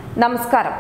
നമസ്കാരം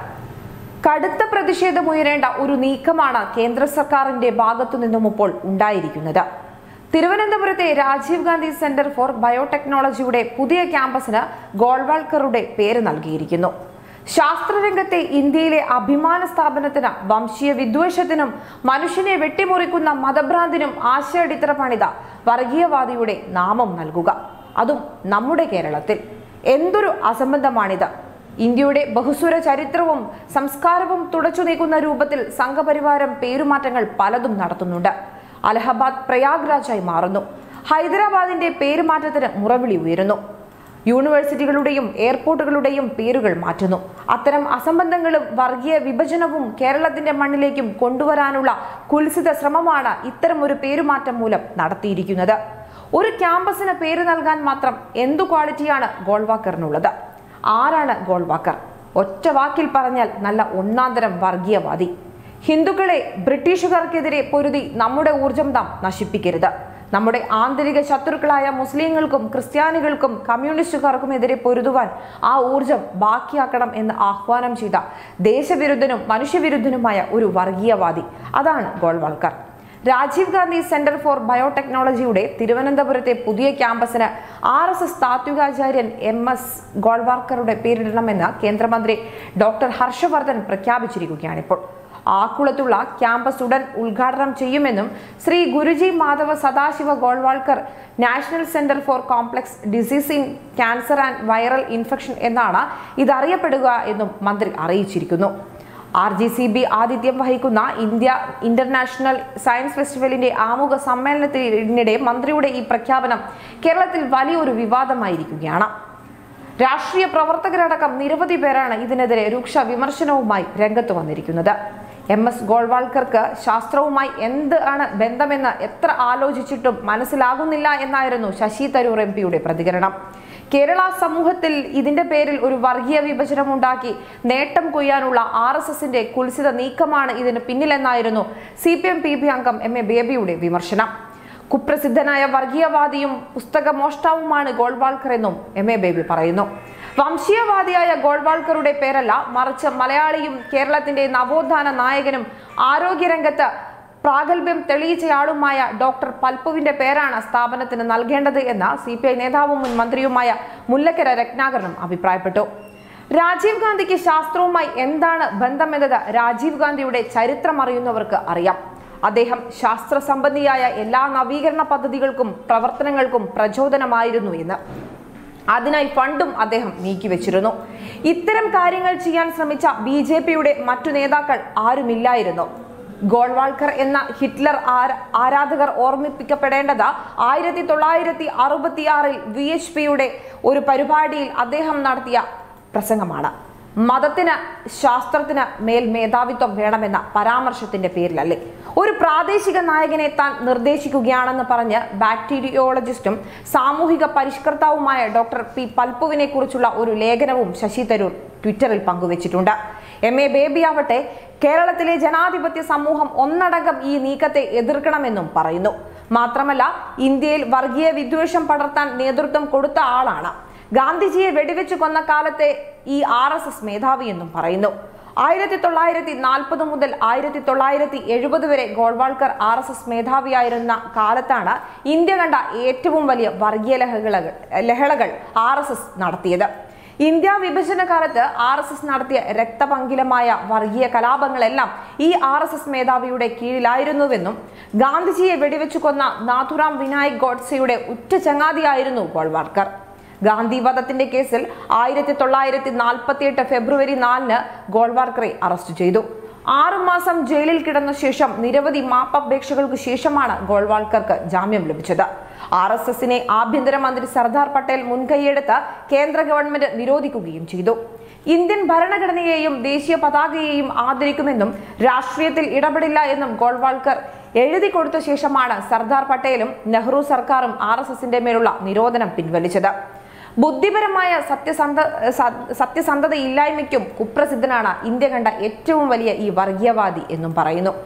കടുത്ത പ്രതിഷേധമുയരേണ്ട ഒരു നീക്കമാണ് കേന്ദ്ര സർക്കാരിന്റെ ഭാഗത്തു നിന്നും ഇപ്പോൾ ഉണ്ടായിരിക്കുന്നത് തിരുവനന്തപുരത്തെ രാജീവ് ഗാന്ധി സെന്റർ ഫോർ ബയോടെക്നോളജിയുടെ പുതിയ ക്യാമ്പസിന് ഗോൾവാൾക്കറുടെ പേര് നൽകിയിരിക്കുന്നു ശാസ്ത്രരംഗത്തെ ഇന്ത്യയിലെ അഭിമാന സ്ഥാപനത്തിന് വംശീയ വിദ്വേഷത്തിനും മനുഷ്യനെ വെട്ടിമുറിക്കുന്ന മതഭ്രാന്തിനും ആശയടിത്തറ പണിത വർഗീയവാദിയുടെ നാമം നൽകുക അതും നമ്മുടെ കേരളത്തിൽ എന്തൊരു അസംബന്ധമാണിത് ഇന്ത്യയുടെ ബഹുസ്വര ചരിത്രവും സംസ്കാരവും തുടച്ചു നീക്കുന്ന രൂപത്തിൽ സംഘപരിവാരം പേരുമാറ്റങ്ങൾ പലതും നടത്തുന്നുണ്ട് അലഹബാദ് പ്രയാഗ്രാജായി മാറുന്നു ഹൈദരാബാദിന്റെ പേരുമാറ്റത്തിന് മുറവിളി ഉയരുന്നു യൂണിവേഴ്സിറ്റികളുടെയും എയർപോർട്ടുകളുടെയും പേരുകൾ മാറ്റുന്നു അത്തരം അസംബന്ധങ്ങളും വർഗീയ വിഭജനവും കേരളത്തിന്റെ മണ്ണിലേക്കും കൊണ്ടുവരാനുള്ള കുൽസിത ശ്രമമാണ് ഇത്തരം ഒരു പേരുമാറ്റം മൂലം നടത്തിയിരിക്കുന്നത് ഒരു ക്യാമ്പസിന് പേര് നൽകാൻ മാത്രം എന്തു ക്വാളിറ്റിയാണ് ഗോൾവാക്കറിനുള്ളത് ആരാണ് ഗോൾവാക്കർ ഒറ്റ വാക്കിൽ പറഞ്ഞാൽ നല്ല ഒന്നാന്തരം വർഗീയവാദി ഹിന്ദുക്കളെ ബ്രിട്ടീഷുകാർക്കെതിരെ പൊരുതി നമ്മുടെ ഊർജം നാം നശിപ്പിക്കരുത് നമ്മുടെ ആന്തരിക ശത്രുക്കളായ മുസ്ലിങ്ങൾക്കും ക്രിസ്ത്യാനികൾക്കും കമ്മ്യൂണിസ്റ്റുകാർക്കും എതിരെ പൊരുതുവാൻ ആ ഊർജം ബാക്കിയാക്കണം എന്ന് ആഹ്വാനം ചെയ്ത ദേശവിരുദ്ധനും മനുഷ്യവിരുദ്ധനുമായ ഒരു വർഗീയവാദി അതാണ് ഗോൾവാൾക്കർ രാജീവ് ഗാന്ധി സെന്റർ ഫോർ ബയോടെക്നോളജിയുടെ തിരുവനന്തപുരത്തെ പുതിയ ക്യാമ്പസിന് ആർ എസ് എസ് താത്വികാചാര്യൻ എം എസ് ഗോൾവാർക്കറുടെ പേരിടണമെന്ന് കേന്ദ്രമന്ത്രി ഡോക്ടർ ഹർഷവർദ്ധൻ പ്രഖ്യാപിച്ചിരിക്കുകയാണിപ്പോൾ ആക്കുളത്തുള്ള ക്യാമ്പസ് ഉടൻ ഉദ്ഘാടനം ചെയ്യുമെന്നും Shri Guruji Madhava Sadashiva Golwalkar national centre for complex disease in cancer and viral infection എന്നാണ് ഇതറിയപ്പെടുക എന്നും മന്ത്രി അറിയിച്ചിരിക്കുന്നു ആർ ജി സി ബി ആതിഥ്യം വഹിക്കുന്ന ഇന്ത്യ ഇന്റർനാഷണൽ സയൻസ് ഫെസ്റ്റിവലിന്റെ ആമുഖ സമ്മേളനത്തിനിടെ മന്ത്രിയുടെ ഈ പ്രഖ്യാപനം കേരളത്തിൽ വലിയൊരു വിവാദമായിരിക്കുകയാണ് രാഷ്ട്രീയ പ്രവർത്തകരടക്കം നിരവധി പേരാണ് ഇതിനെതിരെ രൂക്ഷ വിമർശനവുമായി രംഗത്ത് വന്നിരിക്കുന്നത് എം എസ് ഗോൾവാൾക്കർക്ക് ശാസ്ത്രവുമായി എന്ത് ആണ് ബന്ധമെന്ന് എത്ര ആലോചിച്ചിട്ടും മനസ്സിലാകുന്നില്ല എന്നായിരുന്നു ശശി തരൂർ എം പിയുടെ പ്രതികരണം കേരള സമൂഹത്തിൽ ഇതിന്റെ പേരിൽ ഒരു വർഗീയ വിഭജനമുണ്ടാക്കി നേട്ടം കൊയ്യാനുള്ള ആർ എസ് എസിന്റെ കുൽസിത നീക്കമാണ് ഇതിന് പിന്നിലെന്നായിരുന്നു C P M P B അംഗം എം എ ബേബിയുടെ വിമർശനം കുപ്രസിദ്ധനായ വർഗീയവാദിയും പുസ്തക മോഷ്ടാവുമാണ് ഗോൾവാൾക്കർ എന്നും എം എ ബേബി പറയുന്നു വംശീയവാദിയായ ഗോൾവാൾക്കറുടെ പേരല്ല മറിച്ച് മലയാളിയും കേരളത്തിന്റെ നവോത്ഥാന നായകനും ആരോഗ്യരംഗത്ത് പ്രാഗൽഭ്യം തെളിയിച്ചയാളുമായ ഡോക്ടർ പൽപ്പുവിന്റെ പേരാണ് സ്ഥാപനത്തിന് നൽകേണ്ടത് എന്ന് സി പി ഐ നേതാവും മുൻ മന്ത്രിയുമായ മുല്ലക്കര രത്നാകരനും അഭിപ്രായപ്പെട്ടു രാജീവ് ഗാന്ധിക്ക് ശാസ്ത്രവുമായി എന്താണ് ബന്ധമെന്നത് രാജീവ് ഗാന്ധിയുടെ ചരിത്രം അറിയുന്നവർക്ക് അറിയാം അദ്ദേഹം ശാസ്ത്ര സംബന്ധിയായ എല്ലാ നവീകരണ പദ്ധതികൾക്കും പ്രവർത്തനങ്ങൾക്കും പ്രചോദനമായിരുന്നു എന്ന് അതിനായി ഫണ്ടും അദ്ദേഹം നീക്കിവെച്ചിരുന്നു ഇത്തരം കാര്യങ്ങൾ ചെയ്യാൻ ശ്രമിച്ച ബി ജെ പിയുടെ മറ്റു നേതാക്കൾ ആരുമില്ലായിരുന്നു ഗോൾവാൾക്കർ എന്ന ഹിറ്റ്ലർ ആര- ആരാധകർ ഓർമ്മിപ്പിക്കപ്പെടേണ്ടത് ആയിരത്തി തൊള്ളായിരത്തി അറുപത്തിയാറിൽ വി എച്ച് പിയുടെ ഒരു പരിപാടിയിൽ അദ്ദേഹം നടത്തിയ പ്രസംഗമാണ് മതത്തിന് ശാസ്ത്രത്തിന് മേൽ മേധാവിത്വം വേണമെന്ന പരാമർശത്തിന്റെ പേരിലല്ലേ ഒരു പ്രാദേശിക നായകനെ താൻ നിർദ്ദേശിക്കുകയാണെന്ന് പറഞ്ഞ് ബാക്ടീരിയോളജിസ്റ്റും സാമൂഹിക പരിഷ്കർത്താവുമായ ഡോക്ടർ പി പൽപ്പുവിനെ കുറിച്ചുള്ള ഒരു ലേഖനവും ശശി തരൂർ ട്വിറ്ററിൽ പങ്കുവച്ചിട്ടുണ്ട് എം എ ബേബി ആവട്ടെ കേരളത്തിലെ ജനാധിപത്യ സമൂഹം ഒന്നടങ്കം ഈ നീക്കത്തെ എതിർക്കണമെന്നും പറയുന്നു മാത്രമല്ല ഇന്ത്യയിൽ വർഗീയ വിദ്വേഷം പടർത്താൻ നേതൃത്വം കൊടുത്ത ആളാണ് ഗാന്ധിജിയെ വെടിവെച്ച് കൊന്ന കാലത്തെ ഈ ആർ എസ് എസ് മേധാവി എന്നും പറയുന്നു ആയിരത്തി തൊള്ളായിരത്തി നാൽപ്പത് മുതൽ ആയിരത്തി തൊള്ളായിരത്തി എഴുപത് വരെ ഗോൾവാൾക്കർ ആർ എസ് എസ് മേധാവിയായിരുന്ന കാലത്താണ് ഇന്ത്യ കണ്ട ഏറ്റവും വലിയ വർഗീയ ലഹളകൾ ലഹളകൾ ആർ എസ് എസ് നടത്തിയത് ഇന്ത്യ വിഭജന കാലത്ത് ആർ എസ് എസ് നടത്തിയ രക്തപങ്കിലമായ വർഗീയ കലാപങ്ങളെല്ലാം ഈ ആർ എസ് എസ് മേധാവിയുടെ കീഴിലായിരുന്നുവെന്നും ഗാന്ധിജിയെ വെടിവെച്ചു കൊന്ന നാഥുറാം വിനായക് ഗോഡ്സെയുടെ ഉറ്റ ചങ്ങാതിയായിരുന്നു ഗോൾവാൾക്കർ ഗാന്ധി വധത്തിന്റെ കേസിൽ ആയിരത്തി തൊള്ളായിരത്തി നാൽപ്പത്തി എട്ട് ഫെബ്രുവരി നാലിന് ഗോൾവാർക്കറെ അറസ്റ്റ് ചെയ്തു ആറുമാസം ജയിലിൽ കിടന്ന ശേഷം നിരവധി മാപ്പപേക്ഷകൾക്ക് ശേഷമാണ് ഗോൾവാൾക്കർക്ക് ജാമ്യം ലഭിച്ചത് ആർ എസ് എസിനെ ആഭ്യന്തരമന്ത്രി സർദാർ പട്ടേൽ മുൻകൈയെടുത്ത് കേന്ദ്ര ഗവൺമെന്റ് നിരോധിക്കുകയും ചെയ്തു ഇന്ത്യൻ ഭരണഘടനയെയും ദേശീയ പതാകയെയും ആദരിക്കുമെന്നും രാഷ്ട്രീയത്തിൽ ഇടപെടില്ല എന്നും ഗോൾവാൾക്കർ എഴുതി കൊടുത്ത ശേഷമാണ് സർദാർ പട്ടേലും നെഹ്റു സർക്കാരും ആർ എസ് എസിന്റെ മേലുള്ള നിരോധനം പിൻവലിച്ചത് ബുദ്ധിപരമായ സത്യസന്ധ സ- സത്യസന്ധതയില്ലായ്മയ്ക്കും കുപ്രസിദ്ധനാണ് ഇന്ത്യ കണ്ട ഏറ്റവും വലിയ ഈ വർഗീയവാദി എന്നും പറയുന്നു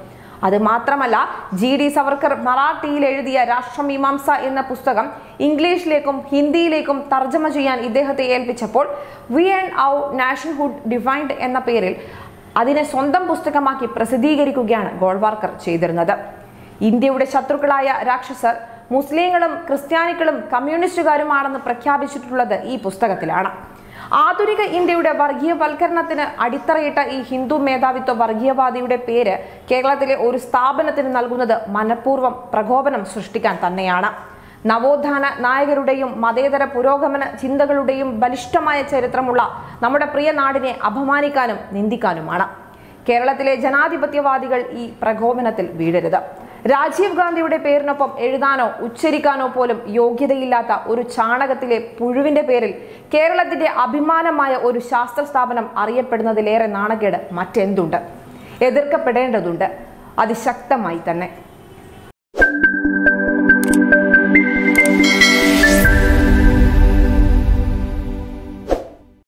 അത് മാത്രമല്ല ജി ഡി സവർക്കർ മറാഠിയിൽ എഴുതിയ രാഷ്ട്രമീമാംസ എന്ന പുസ്തകം ഇംഗ്ലീഷിലേക്കും ഹിന്ദിയിലേക്കും തർജ്ജമ ചെയ്യാൻ ഇദ്ദേഹത്തെ ഏൽപ്പിച്ചപ്പോൾ we and our nationhood defined എന്ന പേരിൽ അതിനെ സ്വന്തം പുസ്തകമാക്കി പ്രസിദ്ധീകരിക്കുകയാണ് ഗോൾവാർക്കർ ചെയ്തിരുന്നത് ഇന്ത്യയുടെ ശത്രുക്കളായ രാക്ഷസർ മുസ്ലിങ്ങളും ക്രിസ്ത്യാനികളും കമ്മ്യൂണിസ്റ്റുകാരുമാണെന്ന് പ്രഖ്യാപിച്ചിട്ടുള്ളത് ഈ പുസ്തകത്തിലാണ് ആധുനിക ഇന്ത്യയുടെ വർഗീയവൽക്കരണത്തിന് അടിത്തറയിട്ട ഈ ഹിന്ദു മേധാവിത്വ വർഗീയവാദിയുടെ പേര് കേരളത്തിലെ ഒരു സ്ഥാപനത്തിന് നൽകുന്നത് മനഃപൂർവ്വം പ്രകോപനം സൃഷ്ടിക്കാൻ തന്നെയാണ് നവോത്ഥാന നായകരുടെയും മതേതര പുരോഗമന ചിന്തകളുടെയും ബലിഷ്ഠമായ ചരിത്രമുള്ള നമ്മുടെ പ്രിയ നാടിനെ അപമാനിക്കാനും നിന്ദിക്കാനുമാണ് കേരളത്തിലെ ജനാധിപത്യവാദികൾ ഈ പ്രകോപനത്തിൽ വീഴരുത് രാജീവ് ഗാന്ധിയുടെ പേരിനൊപ്പം എഴുതാനോ ഉച്ചരിക്കാനോ പോലും യോഗ്യതയില്ലാത്ത ഒരു ചാണകത്തിലെ പുഴുവിന്റെ പേരിൽ കേരളത്തിന്റെ അഭിമാനമായ ഒരു ശാസ്ത്ര സ്ഥാപനം അറിയപ്പെടുന്നതിലേറെ നാണക്കേട് മറ്റെന്തുണ്ട് എതിർക്കപ്പെടേണ്ടതുണ്ട് അതിശക്തമായി തന്നെ